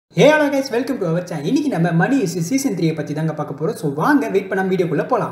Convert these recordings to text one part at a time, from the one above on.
hey hello guys welcome to our channel இன்னைக்கு நம்ம மணி season த்ரீயை பற்றி தாங்க பார்க்க போகிறோம் ஸோ வாங்க வெயிட் பண்ணாம வீடியோக்குள்ளே போகலாம்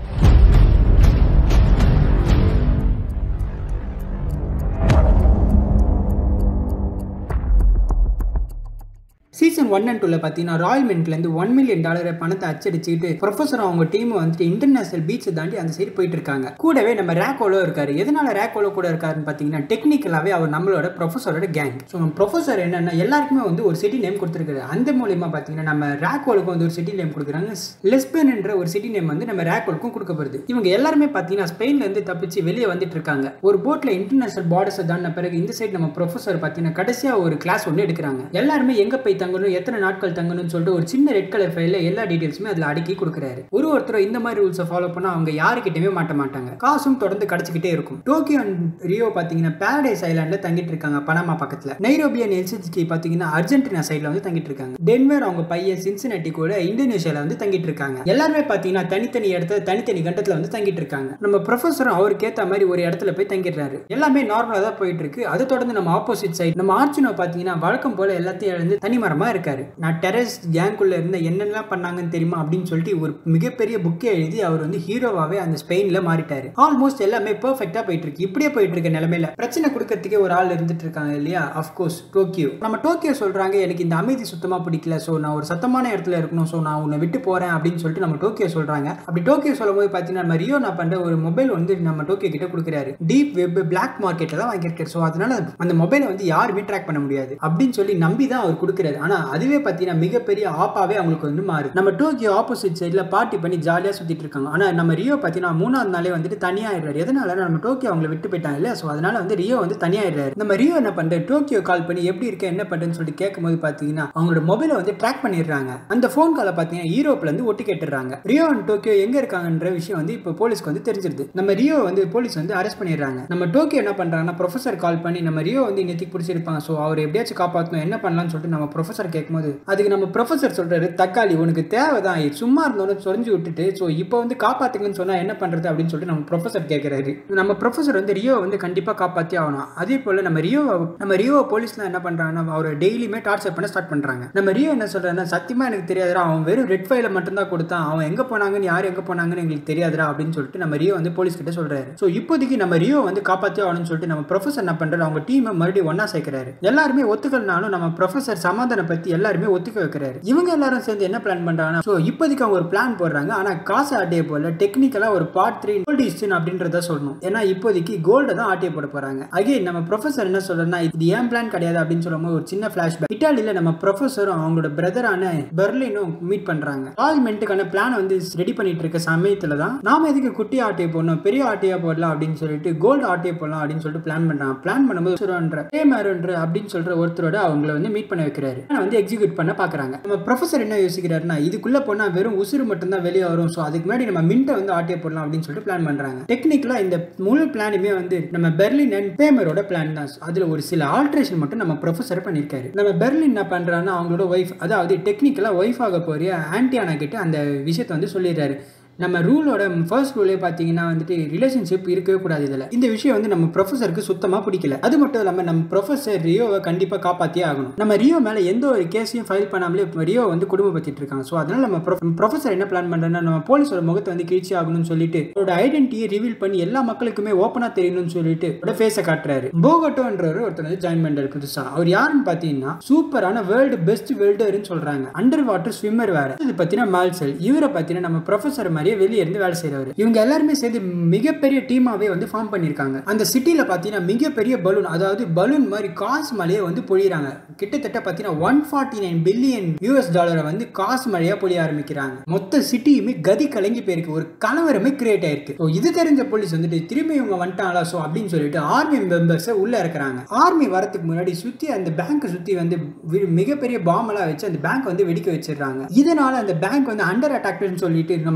சீசன் ஒன் அண்ட் டூவில் பார்த்தீங்கன்னா ராயல் மின்ட்லேருந்து ஒன் மில்லியன் டாலர் பணத்தை அச்சடிச்சுட்டு ப்ரொஃபஸர் அவங்க டீம் வந்துட்டு இன்டர்நேஷனல் பீச்சை தாண்டி அந்த சைடு போயிட்டு இருக்காங்க கூடவே நம்ம ரேக்கோலோ இருக்காரு எதனால ரேக்கோலோ கூட இருக்காருன்னு பார்த்தீங்கன்னா டெக்னிக்கலாகவே அவர் நம்மளோட ப்ரொஃபஸரோட கேங் ஸோ ப்ரொஃபஸர் என்னன்னா எல்லாருக்குமே வந்து ஒரு சிட்டி நேம் கொடுத்துருக்காரு அந்த மூலியமா பார்த்தீங்கன்னா நம்ம ரேக்கோலுக்கு வந்து ஒரு சிட்டி நேம் கொடுக்குறாங்க லெஸ்பன் என்ற ஒரு சிட்டி நேம் வந்து நம்ம ரேக்கோலுக்கும் கொடுக்கப்படுது இவங்க எல்லாருமே பார்த்தீங்கன்னா ஸ்பெயின்லேருந்து தப்பிச்சு வெளியே வந்துட்டு இருக்காங்க ஒரு போட்டில் இன்டர்நேஷனல் பார்டர்ஸை தாண்டின பிறகு இந்த சைடு நம்ம ப்ரொஃபஸர் பார்த்தீங்கன்னா கடைசியாக ஒரு கிளாஸ் ஒன்று எடுக்கிறாங்க எல்லாருமே எங்கே போய் தங்கணும் எத்தனை நாட்கள் தங்கணும்னு சொல்லிட்டு ஒரு சின்ன ரெட் கலர் ஃபைலில் எல்லா டீடைல்ஸுமே அதில் அடுக்கி கொடுக்குறாரு ஒரு ஒருத்தர் இந்த மாதிரி ரூல்ஸை ஃபாலோ பண்ணால் அவங்க யாருக்கிட்டயுமே மாட்ட மாட்டாங்க காசும் தொடர்ந்து கிடச்சிக்கிட்டே இருக்கும் டோக்கியோ அண்ட் ரியோ பார்த்தீங்கன்னா பேரடைஸ் ஐலாண்டில் தங்கிட்டு இருக்காங்க பனாமா பக்கத்தில் நைரோபி அண்ட் எல்சிஜிக்கு பார்த்தீங்கன்னா அர்ஜென்டினா சைடில் வந்து தங்கிட்டு இருக்காங்க டென்வர் அவங்க பையன் சின்சினட்டி கூட இந்தோனேஷியாவில் வந்து தங்கிட்டு இருக்காங்க எல்லாருமே பார்த்தீங்கன்னா தனித்தனி இடத்துல தனித்தனி கண்டத்தில் வந்து தங்கிட்டு இருக்காங்க நம்ம ப்ரொஃபஸரும் அவருக்கு ஏற்ற மாதிரி ஒரு இடத்துல போய் தங்கிடுறாரு எல்லாமே நார்மலாக தான் போயிட்டு இருக்கு அதை தொடர்ந்து நம்ம ஆப்போசிட் சைடு நம்ம ஆர்ச்சினோ பார்த்தீங்கன்னா வழக்கம் போல எல்லாத்தையும் இழந்து தனிமரமாக இருக்காரு நான் டெரஸ் கேங்குள்ள இருந்த என்னெல்லாம் பண்ணாங்கன்னு தெரியுமா அப்படின்னு சொல்லிட்டு ஒரு மிகப்பெரிய புக்கை எழுதி அவர் வந்து ஹீரோவாகவே அந்த ஸ்பெயினில் மாறிட்டாரு ஆல்மோஸ்ட் எல்லாமே பெர்ஃபெக்டாக போயிட்டு இருக்கு இப்படியே போயிட்டு இருக்க நிலமையில பிரச்சனை கொடுக்கறதுக்கே ஒரு ஆள் இருந்துட்டு இருக்காங்க இல்லையா அஃப்கோர்ஸ் டோக்கியோ நம்ம டோக்கியோ சொல்றாங்க எனக்கு இந்த அமைதி சுத்தமாக பிடிக்கல ஸோ நான் ஒரு சத்தமான இடத்துல இருக்கணும் ஸோ நான் உன்னை விட்டு போறேன் அப்படின்னு சொல்லிட்டு நம்ம டோக்கியோ சொல்றாங்க அப்படி டோக்கியோ சொல்லும் போது பார்த்தீங்கன்னா நம்ம ரியோ நான் பண்ற ஒரு மொபைல் வந்து நம்ம டோக்கியோ கிட்ட கொடுக்குறாரு டீப் வெப் பிளாக் மார்க்கெட்டில் தான் வாங்கியிருக்காரு ஸோ அதனால அந்த மொபைலை வந்து யாருமே ட்ராக் பண்ண முடியாது அப்படின்னு சொல்லி நம்பி தான் அவர் கொடுக்குறாரு ஆனால் அதுவே பார்த்தீங்கன்னா மிகப்பெரிய ஆப்பாவே அவங்களுக்கு வந்து மாறுது நம்ம டோக்கியோ ஆப்போசிட் சைடில் பார்ட்டி பண்ணி ஜாலியாக சுற்றிட்டு இருக்காங்க ஆனால் நம்ம ரியோ பார்த்தீங்கன்னா மூணாவது நாளே வந்துட்டு தனியாகிடுறாரு எதனால நம்ம டோக்கியோ அவங்கள விட்டு போயிட்டாங்க இல்லையா ஸோ அதனால வந்து ரியோ வந்து தனியாகிடுறாரு நம்ம ரியோ என்ன பண்ணுறது டோக்கியோ கால் பண்ணி எப்படி இருக்க என்ன பண்ணுறேன்னு சொல்லிட்டு கேட்கும்போது பார்த்தீங்கன்னா அவங்களோட மொபைலை வந்து ட்ராக் பண்ணிடுறாங்க அந்த ஃபோன் காலை பார்த்தீங்கன்னா யூரோப்ல இருந்து ஒட்டி கேட்டுறாங்க ரியோ அண்ட் டோக்கியோ எங்கே இருக்காங்கன்ற விஷயம் வந்து இப்போ போலீஸ்க்கு வந்து தெரிஞ்சிருது நம்ம ரியோ வந்து போலீஸ் வந்து அரெஸ்ட் பண்ணிடுறாங்க நம்ம டோக்கியோ என்ன பண்ணுறாங்கன்னா ப்ரொஃபஸர் கால் பண்ணி நம்ம ரியோ வந்து இன்னைக்கு பிடிச்சிருப்பாங்க ஸோ அவர் எப்படியாச்சும் காப்பாற்றணும் என்ன பண்ணலாம்னு சொல்லிட்டு நம்ம ப்ரொஃபஸர் கேட்கும்போது அதுக்கு நம்ம ப்ரொஃபஸர் சொல்றாரு தக்காளி உனக்கு தேவைதான் சும்மா இருந்தோன்னு சொரிஞ்சு விட்டுட்டு ஸோ இப்போ வந்து காப்பாத்துங்கன்னு சொன்னா என்ன பண்றது அப்படின்னு சொல்லிட்டு நம்ம ப்ரொஃபஸர் கேட்கிறாரு நம்ம ப்ரொஃபஸர் வந்து ரியோ வந்து கண்டிப்பா காப்பாத்தி ஆகணும் அதே போல நம்ம ரியோ நம்ம ரியோ போலீஸ்லாம் என்ன பண்றாங்கன்னா அவரை டெய்லியுமே டார்ச்சர் பண்ண ஸ்டார்ட் பண்றாங்க நம்ம ரியோ என்ன சொல்றாருன்னா சத்தியமா எனக்கு தெரியாதுடா அவன் வெறும் ரெட் ஃபைல மட்டும் தான் கொடுத்தான் அவன் எங்க போனாங்கன்னு யார் எங்க போனாங்கன்னு எங்களுக்கு தெரியாதுடா அப்படின்னு சொல்லிட்டு நம்ம ரியோ வந்து போலீஸ் கிட்ட சொல்றாரு ஸோ இப்போதைக்கு நம்ம ரியோ வந்து காப்பாத்தி ஆகணும்னு சொல்லிட்டு நம்ம ப்ரொஃபஸர் என்ன பண்றாரு அவங்க டீமை மறுபடியும் ஒன்னா சேர்க்கிறாரு எல்லாருமே ஒத்துக்கலனாலும் நம்ம ப்ரொஃபஸர் சமாதானம் பத்தி எல்லாருமே ஒத்துக்க வைக்கிறாரு இவங்க எல்லாரும் சேர்ந்து என்ன பிளான் பண்றாங்கன்னா ஸோ இப்போதைக்கு அவங்க ஒரு பிளான் போடுறாங்க ஆனா காசு ஆட்டிய போல டெக்னிக்கலா ஒரு பார்ட் த்ரீ கோல்டு இஸ்டின் அப்படின்றத சொல்லணும் ஏன்னா இப்போதைக்கு கோல்டை தான் ஆட்டிய போட போறாங்க அகைன் நம்ம ப்ரொஃபஸர் என்ன சொல்றேன்னா இது ஏன் பிளான் கிடையாது அப்படின்னு சொல்லும்போது ஒரு சின்ன பிளாஷ்பேக் இட்டாலியில நம்ம ப்ரொஃபஸரும் அவங்களோட பிரதரான பெர்லினும் மீட் பண்றாங்க பார்லிமெண்ட்டுக்கான பிளான் வந்து ரெடி பண்ணிட்டு இருக்க சமயத்துல தான் நாம எதுக்கு குட்டி ஆட்டையை போடணும் பெரிய ஆட்டையா போடலாம் அப்படின்னு சொல்லிட்டு கோல்டு ஆட்டையை போடலாம் அப்படின்னு சொல்லிட்டு பிளான் பண்றாங்க பிளான் பண்ணும்போது சொல்றன்ற ஏமாறுன்ற அப்படின்னு சொல்ற ஒருத்தரோட அவங்கள வந்து மீட் பண்ண வைக்கிறாரு வந்து எக்ஸிக்யூட் பண்ண பாக்குறாங்க நம்ம ப்ரொஃபஸர் என்ன யோசிக்கிறாருன்னா இதுக்குள்ள போனா வெறும் உசுறு மட்டும் தான் வெளியே வரும் ஸோ அதுக்கு முன்னாடி நம்ம மின்ட்டை வந்து ஆட்டிய போடலாம் அப்படின்னு சொல்லிட்டு பிளான் பண்றாங்க டெக்னிக்கலா இந்த முழு பிளானுமே வந்து நம்ம பெர்லின் அண்ட் பேமரோட பிளான் தான் அதுல ஒரு சில ஆல்ட்ரேஷன் மட்டும் நம்ம ப்ரொஃபஸர் பண்ணிருக்காரு நம்ம பெர்லின் என்ன பண்றாங்கன்னா அவங்களோட ஒய்ஃப் அதாவது டெக்னிக்கலா ஒய்ஃப் ஆக போறிய ஆன்டியானா கிட்ட அந்த விஷயத்தை வந்து சொல்லிடுறாரு நம்ம ரூலோட ஃபர்ஸ்ட் ரூலே பார்த்தீங்கன்னா வந்துட்டு ரிலேஷன்ஷிப் இருக்கவே கூடாது இதில் இந்த விஷயம் வந்து நம்ம ப்ரொஃபஸருக்கு சுத்தமாக பிடிக்கல அது மட்டும் இல்லாமல் நம்ம ப்ரொஃபஸர் ரியோவை கண்டிப்பாக காப்பாற்றியே ஆகணும் நம்ம ரியோ மேலே எந்த ஒரு கேஸையும் ஃபைல் பண்ணாமலே இப்போ ரியோ வந்து குடும்பப்படுத்திட்டு இருக்காங்க ஸோ அதனால நம்ம ப்ரொஃபஸர் என்ன பிளான் பண்ணுறேன்னா நம்ம போலீஸோட முகத்தை வந்து கிழிச்சி ஆகணும்னு சொல்லிட்டு அவரோட ஐடென்டிட்டியை ரிவீல் பண்ணி எல்லா மக்களுக்குமே ஓப்பனாக தெரியணும்னு சொல்லிட்டு அவரோட ஃபேஸை காட்டுறாரு போகட்டோன்றவர் ஒருத்தர் வந்து ஜாயின் பண்ணுறாரு புதுசாக அவர் யாருன்னு பார்த்தீங்கன்னா சூப்பரான வேர்ல்டு பெஸ்ட் வெல்டர்னு சொல்கிறாங்க அண்டர் வாட்டர் ஸ்விம்மர் வேற இது பார்த்தீங்கன்னா மால்செல் இவரை பார்த்தீங்கன்னா நம்ம ப்ரொஃபஸர் மாதிரியே வெளியே இருந்து வேலை செய்யறவர் இவங்க எல்லாருமே சேர்ந்து மிகப்பெரிய டீமாவே வந்து ஃபார்ம் பண்ணியிருக்காங்க அந்த சிட்டியில் பார்த்தீங்கன்னா மிகப்பெரிய பலூன் அதாவது பலூன் மாதிரி காசு மழையை வந்து பொழியிறாங்க கிட்டத்தட்ட பார்த்தீங்கன்னா one forty nine billion US டாலரை வந்து காசு மழையாக பொழிய ஆரம்பிக்கிறாங்க மொத்த சிட்டியுமே கதி கலங்கி போயிருக்கு ஒரு கலவரமே கிரியேட் ஆயிருக்கு ஸோ இது தெரிஞ்ச போலீஸ் வந்துட்டு திரும்பி இவங்க வந்துட்டாங்களா ஸோ அப்படின்னு சொல்லிட்டு ஆர்மி மெம்பர்ஸை உள்ள இறக்குறாங்க ஆர்மி வரதுக்கு முன்னாடி சுற்றி அந்த பேங்க்கை சுற்றி வந்து மிகப்பெரிய பாம்பெல்லாம் வச்சு அந்த பேங்க் வந்து வெடிக்க வச்சிடுறாங்க இதனால அந்த பேங்க் வந்து அண்டர் அட்டாக்னு சொல்லிட்டு நம்ம கோர்ட்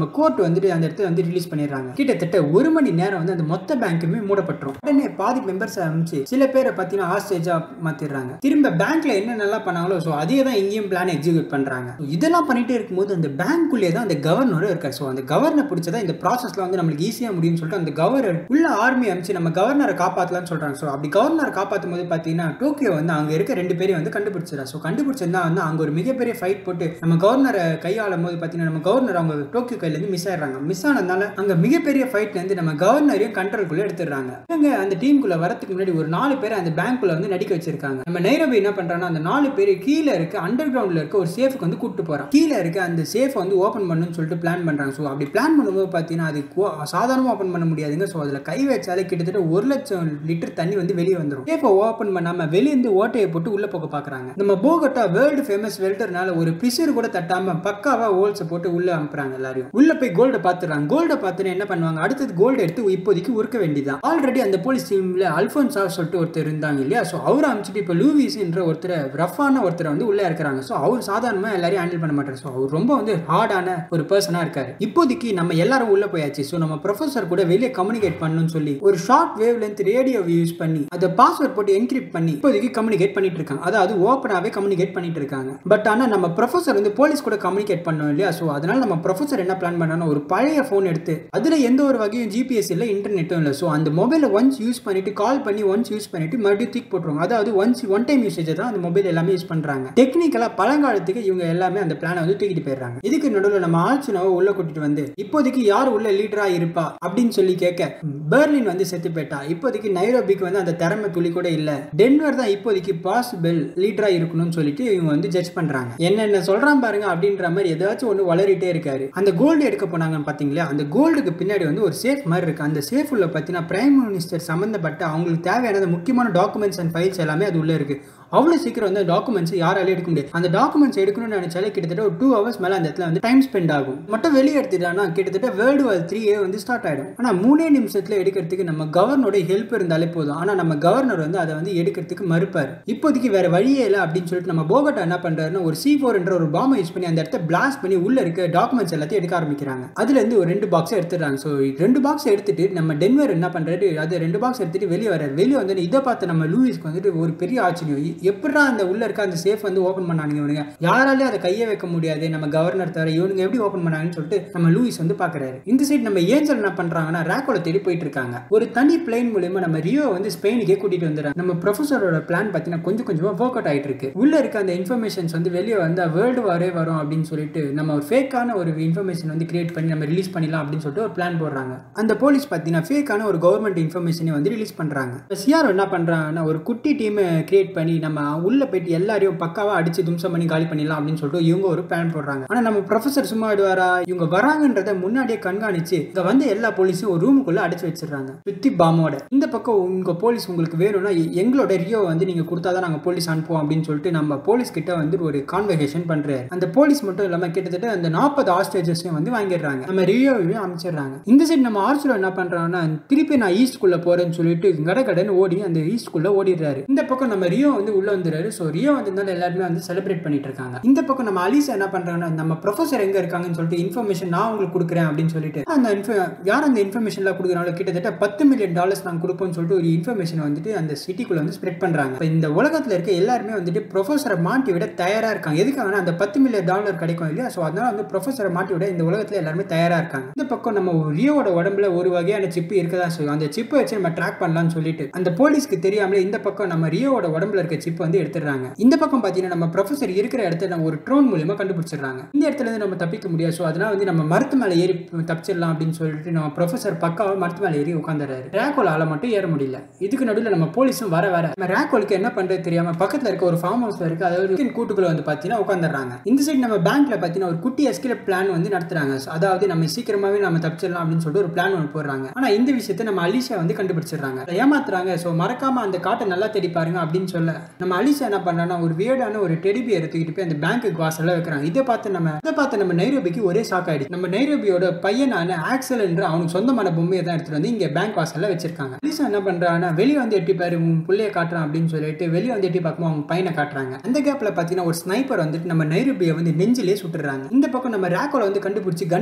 வந்துட்டு அந்த இடத்துல வந்து ரிலீஸ் பண்ணிடுறாங்க கிட்டத்தட்ட ஒரு மணி நேரம் வந்து அந்த மொத்த பேங்க்குமே மூடப்பட்டுரும் உடனே பாதி மெம்பர்ஸ் அமைச்சு சில பேரை பார்த்தீங்கன்னா ஹாஸ்டேஜா மாத்திடுறாங்க திரும்ப பேங்க்ல என்ன நல்லா பண்ணாங்களோ ஸோ அதே தான் இங்கேயும் பிளான் எக்ஸிக்யூட் பண்றாங்க So, இதெல்லாம் பண்ணிட்டே இருக்கும்போது அந்த பேங்க்குள்ளே தான் அந்த கவர்னரும் இருக்காரு ஸோ அந்த கவர்னர் பிடிச்சதா இந்த ப்ராசஸ்ல வந்து நம்மளுக்கு ஈஸியா முடியும்னு சொல்லிட்டு அந்த கவர்னர் உள்ள ஆர்மி அமைச்சு நம்ம கவர்னரை காப்பாற்றலாம்னு சொல்றாங்க ஸோ அப்படி கவர்னரை காப்பாற்றும் போது பார்த்தீங்கன்னா டோக்கியோ வந்து அங்க இருக்க ரெண்டு பேரையும் வந்து கண்டுபிடிச்சிடா ஸோ கண்டுபிடிச்சிருந்தா வந்து அங்க ஒரு மிகப்பெரிய ஃபைட் போட்டு நம்ம கவர்னரை கையாளும் போது பார்த்தீங்கன்னா நம்ம கவர்னர் அவங்க டோக்கியோ கையில இருந்து மிஸ் ஆயிடுறாங்க மிஸ் ஆனதுனால அங்க மிகப்பெரிய ஃபைட்ல இருந்து நம்ம கவர்னரையும் கண்ட்ரோல்குள்ள எடுத்துடுறாங்க இவங்க அந்த டீமுக்குள்ள வரதுக்கு முன்னாடி ஒரு நாலு பேர் அந்த பேங்க்குள்ள வந்து நடிக்க வச்சிருக்காங்க நம்ம நைரோபி என்ன பண்றாங்கன்னா அந்த நாலு பேர் கீழே இருக்க அண்டர் கிரவுண்ட்ல இருக்க ஒரு சேஃப்க்கு வந்து கூட்டு போறான் கீழே இருக்க அந்த சேஃப் வந்து ஓப்பன் பண்ணணும்னு சொல்லிட்டு பிளான் பண்றாங்க ஸோ அப்படி பிளான் பண்ணும்போது பார்த்தீங்கன்னா அது சாதாரணமாக ஓப்பன் பண்ண முடியாதுங்க ஸோ அதில் கை வச்சாலே கிட்டத்தட்ட ஒரு லட்சம் லிட்டர் தண்ணி வந்து வெளியே வந்துடும் சேஃபை ஓப்பன் பண்ணாம வெளியேந்து ஓட்டையை போட்டு உள்ள போக பார்க்குறாங்க நம்ம போகட்டா வேர்ல்டு ஃபேமஸ் வெல்டர்னால ஒரு பிசிறு கூட தட்டாம பக்காவா ஹோல்ஸை போட்டு உள்ள அனுப்புறாங்க எல்லாரையும் உள்ள போய் கோல்டை பார்த்துறாங்க கோல்டை பார்த்துட்டு என்ன பண்ணுவாங்க அடுத்தது கோல்டு எடுத்து இப்போதைக்கு உருக்க வேண்டியதான் ஆல்ரெடி அந்த போலீஸ் டீம்ல அல்போன்சா சொல்லிட்டு ஒருத்தர் இருந்தாங்க இல்லையா ஸோ அவர் அமைச்சிட்டு இப்போ லூவிஸ்ன்ற ஒருத்தர் ரஃபான ஒருத்தரை வந்து உள்ள இருக்கிறாங்க ஸோ அவர் சாதாரணமாக எல்லாரையும் ஹேண்டில் பண்ண மாட்டார் ஸோ அவர் ரொம்ப வந்து ஹார்டான ஒரு பர்சனாக இருக்காரு இப்போதைக்கு நம்ம எல்லாரும் உள்ள போயாச்சு ஸோ நம்ம ப்ரொஃபஸர் கூட வெளியே கம்யூனிகேட் பண்ணணும்னு சொல்லி ஒரு short wave length radio use பண்ணி அதை பாஸ்வேர்ட் போட்டு என்கிரிப்ட் பண்ணி இப்போதைக்கு கம்யூனிகேட் பண்ணிட்டு இருக்காங்க அதாவது ஓப்பனாகவே கம்யூனிகேட் பண்ணிட்டு இருக்காங்க பட் ஆனால் நம்ம ப்ரொஃபஸர் வந்து போலீஸ் கூட கம்யூனிகேட் பண்ணோம் இல்லையா ஸோ அதனால நம்ம ப்ரொஃபஸர் என்ன பிளான் பண்ணாலும் ஒரு பழைய ஃபோன் எடுத்து அதில் எந்த ஒரு வகையும் ஜிபிஎஸ் இல்லை இன்டர்நெட்டும் இல்லை ஸோ அந்த மொபைலை ஒன்ஸ் யூஸ் பண்ணிட்டு கால் பண்ணி ஒன்ஸ் யூஸ் பண்ணிட்டு மறுபடியும் தூக்கி போட்டுருவாங்க அதாவது ஒன்ஸ் ஒன் டைம் யூசேஜ் தான் அந்த மொபைல் எல்லாமே யூஸ் பண்ணுறாங்க டெக்னிக்கலாக பழங்காலத்துக்கு இவங்க எல்லாமே அந்த பிளானை வந்து தூக்கிட்டு போயிடுறாங்க இதுக்கு நடுவில் நம்ம ஆல்ச்சுனாவை உள்ள கூட்டிட்டு வந்து இப்போதைக்கு யார் உள்ள லீடரா இருப்பா அப்படின்னு சொல்லி கேட்க பெர்லின் வந்து செத்து போயிட்டா இப்போதைக்கு நைரோபிக்கு வந்து அந்த திறமை துளி கூட இல்ல டென்வர் தான் இப்போதைக்கு பாசிபிள் லீடரா இருக்கணும்னு சொல்லிட்டு இவங்க வந்து ஜட்ஜ் பண்றாங்க என்னென்ன சொல்றான் பாருங்க அப்படின்ற மாதிரி ஏதாச்சும் ஒன்று வளரிட்டே இருக்காரு அந்த கோல்டு எடுக்க போனாங்க பாத்தீங்களா அந்த கோல்டுக்கு பின்னாடி வந்து ஒரு சேஃப் மாதிரி இருக்கு அந்த சேஃப் உள்ள பார்த்தீங்கன்னா பிரைம் மினிஸ்டர் சம்மந்தப்பட்ட அவங்களுக்கு தேவையான முக்கியமான டாக்குமெண்ட்ஸ் அண்ட் ஃபைல்ஸ் எல்லாமே அது உள்ள இருக்கு அவ்வளோ சீக்கிரம் வந்து டாக்குமெண்ட்ஸ் யாராலையும் எடுக்க முடியாது அந்த டாக்குமெண்ட்ஸ் எடுக்கணும்னு நினைச்சாலே கிட்டத்தட்ட ஒரு டூ ஹவர்ஸ் மேலே அந்த இடத்துல வந்து டைம் ஸ்பெண்ட் ஆகும் மட்டும் வெளியே எடுத்துட்டானா கிட்டத்தட்ட வேர்ல்டு வார் த்ரீயே வந்து ஸ்டார்ட் ஆகிடும் ஆனால் மூணே நிமிஷத்தில் எடுக்கிறதுக்கு நம்ம கவர்னரோட ஹெல்ப் இருந்தாலே போதும் ஆனால் நம்ம கவர்னர் வந்து அதை வந்து எடுக்கிறதுக்கு மறுப்பார் இப்போதைக்கு வேற வழியே இல்லை அப்படின்னு சொல்லிட்டு நம்ம போகட்டா என்ன பண்றாருன்னா ஒரு சி ஃபோர் என்ற ஒரு பாம்பை யூஸ் பண்ணி அந்த இடத்த பிளாஸ்ட் பண்ணி உள்ள இருக்க டாக்குமெண்ட்ஸ் எல்லாத்தையும் எடுக்க ஆரம்பிக்கிறாங்க அதுல இருந்து ஒரு ரெண்டு பாக்ஸ் எடுத்துடுறாங்க ஸோ ரெண்டு பாக்ஸ் எடுத்துட்டு நம்ம டென்வர் என்ன பண்றாரு அது ரெண்டு பாக்ஸ் எடுத்துட்டு வெளியே வர்றாரு வெளியே வந்து இதை பார்த்து நம்ம லூயிஸ்க்கு வந்துட்டு ஒரு பெரிய ஆச்சரியம் எப்படா அந்த உள்ள இருக்க அந்த சேஃப் வந்து ஓப்பன் பண்ணானுங்க இவனுங்க யாராலையும் அதை கையை வைக்க முடியாது நம்ம கவர்னர் தவிர இவனுங்க எப்படி ஓப்பன் பண்ணாங்கன்னு சொல்லிட்டு நம்ம லூயிஸ் வந்து பாக்குறாரு இந்த சைடு நம்ம ஏஞ்சல் என்ன பண்றாங்கன்னா ரேக்கோல தேடி போயிட்டு இருக்காங்க ஒரு தனி பிளைன் மூலியமா நம்ம ரியோ வந்து ஸ்பெயினுக்கே கூட்டிட்டு வந்துடுறாங்க நம்ம ப்ரொஃபஸரோட பிளான் பார்த்தீங்கன்னா கொஞ்சம் கொஞ்சமா ஒர்க் அவுட் ஆயிட்டு இருக்கு உள்ள இருக்க அந்த இன்ஃபர்மேஷன்ஸ் வந்து வெளியே வந்து வேர்ல்டு வாரே வரும் அப்படின்னு சொல்லிட்டு நம்ம ஒரு ஃபேக்கான ஒரு இன்ஃபர்மேஷன் வந்து கிரியேட் பண்ணி நம்ம ரிலீஸ் பண்ணிடலாம் அப்படின்னு சொல்லிட்டு ஒரு பிளான் போடுறாங்க அந்த போலீஸ் பார்த்தீங்கன்னா ஃபேக்கான ஒரு கவர்மெண்ட் இன்ஃபர்மேஷனை வந்து ரிலீஸ் பண்றாங்க சிஆர் என்ன பண்றாங்கன்னா ஒரு குட்டி டீம் கிரியேட் பண்ணி நம்ம உள்ள போயிட்டு எல்லாரையும் பக்காவா அடிச்சு தும்சம் பண்ணி காலி பண்ணிடலாம் அப்படின்னு சொல்லிட்டு இவங்க ஒரு பிளான் போடுறாங்க ஆனா நம்ம ப்ரொஃபசர் சும்மா விடுவாரா இவங்க வராங்கன்றத முன்னாடியே கண்காணிச்சு இங்க வந்து எல்லா போலீஸும் ஒரு ரூமுக்குள்ள அடைச்சு வச்சிடுறாங்க சுத்தி பாமோட இந்த பக்கம் உங்க போலீஸ் உங்களுக்கு வேணும்னா எ- எங்களோட ரியோ வந்து நீங்க கொடுத்தாதான் நாங்க போலீஸ் அனுப்புவோம் அப்படின்னு சொல்லிட்டு நம்ம போலீஸ் கிட்ட வந்து ஒரு கான்வர்சேஷன் பண்றாரு அந்த போலீஸ் மட்டும் இல்லாம கிட்டத்தட்ட அந்த நாற்பது ஆஸ்டேஜஸையும் வந்து வாங்கிடுறாங்க நம்ம ரியோவையும் அமைச்சிடுறாங்க இந்த சைடு நம்ம ஆர்ச்சுல என்ன பண்றாங்கன்னா திருப்பி நான் ஈஸ்ட்குள்ள போறேன்னு சொல்லிட்டு கடகடன்னு ஓடி அந்த ஈஸ்ட்குள்ள ஓடிடுறாரு இந்த பக்கம் நம்ம ரியோ வந்து உள்ள வந்துடுறாரு ஸோ ரியோ வந்ததுனால எல்லாருமே வந்து செலிப்ரேட் பண்ணிட்டு இருக்காங்க இந்த பக்கம் நம்ம அலிசா என்ன பண்றாங்கன்னா நம்ம ப்ரொஃபசர் எங்க இருக்காங்கன்னு சொல்லிட்டு இன்ஃபர்மேஷன் நான் உங்களுக்கு கொடுக்குறேன் அப்படின்னு சொல்லிட்டு அந்த info- யார் அந்த இன்ஃபர்மேஷன்லாம் கொடுக்குறாங்களோ கிட்டத்தட்ட பத்து மில்லியன் டாலர்ஸ் நாங்கள் கொடுப்போம்னு சொல்லிட்டு ஒரு இன்ஃபர்மேஷன் வந்துட்டு அந்த சிட்டிக்குள்ள வந்து ஸ்ப்ரெட் பண்றாங்க இப்ப இந்த உலகத்துல இருக்க எல்லாருமே வந்துட்டு ப்ரொஃபஸரை மாட்டி விட தயாரா இருக்காங்க எதுக்காகனா அந்த பத்து மில்லியன் டாலர் கிடைக்கும் இல்லையா ஸோ அதனால வந்து ப்ரொஃபஸரை மாட்டி விட இந்த உலகத்துல எல்லாருமே தயாரா இருக்காங்க இந்த பக்கம் நம்ம ரியோவோட உடம்புல ஒரு வகையான சிப்பு இருக்கதா செய்யும் அந்த சிப்பை வச்சு நம்ம ட்ராக் பண்ணலாம்னு சொல்லிட்டு அந்த போலீஸ்க்கு தெரியாமலே இந்த பக்கம் நம்ம ரியோவோட உடம்புல இருக்க சிப் வந்து எடுத்துடுறாங்க இந்த பக்கம் பார்த்தீங்கன்னா நம்ம ப்ரொஃபஸர் இருக்கிற இடத்துல நம்ம ஒரு ட்ரோன் மூலியமா கண்டுபிடிச்சிடுறாங்க இந்த இடத்துல இருந்து நம்ம தப்பிக்க முடியாது ஸோ அதனால வந்து நம்ம மரத்து மேலே ஏறி தப்பிச்சிடலாம் அப்படின்னு சொல்லிட்டு நம்ம ப்ரொஃபஸர் பக்காவா மரத்து மேலே ஏறி உட்காந்துறாரு ரேக்கோலால மட்டும் ஏற முடியல இதுக்கு நடுவில் நம்ம போலீஸும் வர வர நம்ம ரேக்கோலுக்கு என்ன பண்றது தெரியாம பக்கத்துல இருக்க ஒரு ஃபார்ம் ஹவுஸ் இருக்கு அதாவது கூட்டுக்குள்ள வந்து பார்த்தீங்கன்னா உட்காந்துடுறாங்க இந்த சைடு நம்ம பேங்க்ல பார்த்தீங்கன்னா ஒரு குட்டி எஸ்கேப் பிளான் வந்து நடத்துறாங்க So, அதாவது நம்ம சீக்கிரமாவே நம்ம தப்பிச்சிடலாம் அப்படின்னு சொல்லிட்டு ஒரு பிளான் ஒன்று போடுறாங்க ஆனா இந்த விஷயத்தை நம்ம அலிஷா வந்து கண்டுபிடிச்சிடுறாங்க ஏமாத்துறாங்க ஸோ மறக்காம அந்த காட்டை நல்லா தேடி பாருங்க அப்படின்னு சொல்ல நம்ம அலிஷா என்ன பண்றாங்கன்னா ஒரு வியர்டான ஒரு டெடிபியர் தூக்கிட்டு போய் அந்த பேங்க்கு வாசல்ல வைக்கிறாங்க இதை பார்த்து நம்ம இதை பார்த்து நம்ம நைரோபிக்கு ஒரே ஷாக் ஆயிடுச்சு நம்ம நைரோபியோட பையனான ஆக்சல் என்ற அவனுக்கு சொந்தமான பொம்மையை தான் எடுத்துட்டு வந்து இங்க பேங்க் வாசல்ல வச்சிருக்காங்க அலிஷா என்ன பண்றாங்கன்னா வெளியே வந்து எட்டி பாரு உன் புள்ளைய காட்டுறான் அப்படின்னு சொல்லிட்டு வெளியே வந்து எட்டி பார்க்கும்போது அவங்க பையனை காட்டுறாங்க அந்த கேப்ல பாத்தீங்கன்னா ஒரு ஸ்னைப்பர் வந்துட்டு நம்ம நைரோபியை வந்து நெஞ்சிலே சுட்டுறாங்க இந்த பக்கம் நம்ம ரேக்கோல வந்து கண்டுபிடிச்சி கன்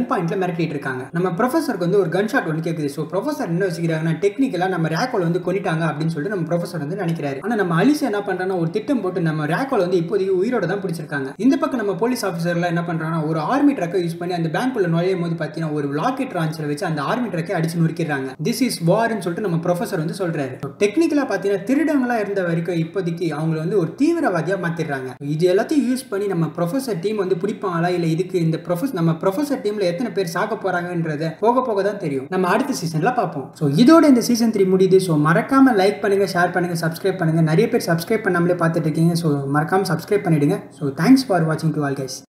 கன் பாயிண்ட்ல மிரட்டிட்டு இருக்காங்க நம்ம ப்ரொஃபஸருக்கு வந்து ஒரு கன் ஷாட் வந்து கேக்குது ஸோ ப்ரொஃபஸர் என்ன வச்சுக்கிறாங்கன்னா டெக்னிக்கலா நம்ம ரேக்கோல வந்து கொண்டுட்டாங்க அப்படின்னு சொல்லிட்டு நம்ம ப்ரொஃபஸர் வந்து நினைக்கிறாரு ஆனா நம்ம அலிசா என்ன பண்றாங்கன்னா ஒரு திட்டம் போட்டு நம்ம ரேக்கோல வந்து இப்போதைக்கு உயிரோட தான் பிடிச்சிருக்காங்க இந்த பக்கம் நம்ம போலீஸ் ஆஃபீஸர்லாம் என்ன பண்றாங்கன்னா ஒரு ஆர்மி ட்ரக்கை யூஸ் பண்ணி அந்த பேங்க்குள்ள நுழையும் போது பார்த்தீங்கன்னா ஒரு லாக்கெட் லான்ச்சர் வச்சு அந்த ஆர்மி ட்ரக்கை அடிச்சு நொறுக்கிறாங்க திஸ் இஸ் வார்னு சொல்லிட்டு நம்ம ப்ரொஃபஸர் வந்து சொல்றாரு டெக்னிக்கலா பார்த்தீங்கன்னா திருடங்களா இருந்த வரைக்கும் இப்போதைக்கு அவங்கள வந்து ஒரு தீவிரவாதியா மாத்திடுறாங்க இது எல்லாத்தையும் யூஸ் பண்ணி நம்ம ப்ரொஃபஸர் டீம் வந்து பிடிப்பாங்களா இல்ல இதுக்கு இந்த ப்ரொஃபஸ் நம்ம ப்ரொஃபஸர் டீம்ல எத்தனை பேர் சாக்க போறாங்கன்றத போக போக தான் தெரியும் நம்ம அடுத்த சீசன்ல பார்ப்போம் ஸோ இதோட இந்த சீசன் த்ரீ முடியுது ஸோ மறக்காம லைக் பண்ணுங்க ஷேர் பண்ணுங்க சப்ஸ்கிரைப் பண்ணுங்க நிறைய பேர் சப்ஸ்கிரைப் பண்ணாமலே பார்த்துட்டு இருக்கீங்க ஸோ மறக்காம சப்ஸ்கிரைப் பண்ணிடுங்க ஸோ தேங்க்ஸ் ஃபார் வாட்சிங் டு ஆல் கைஸ்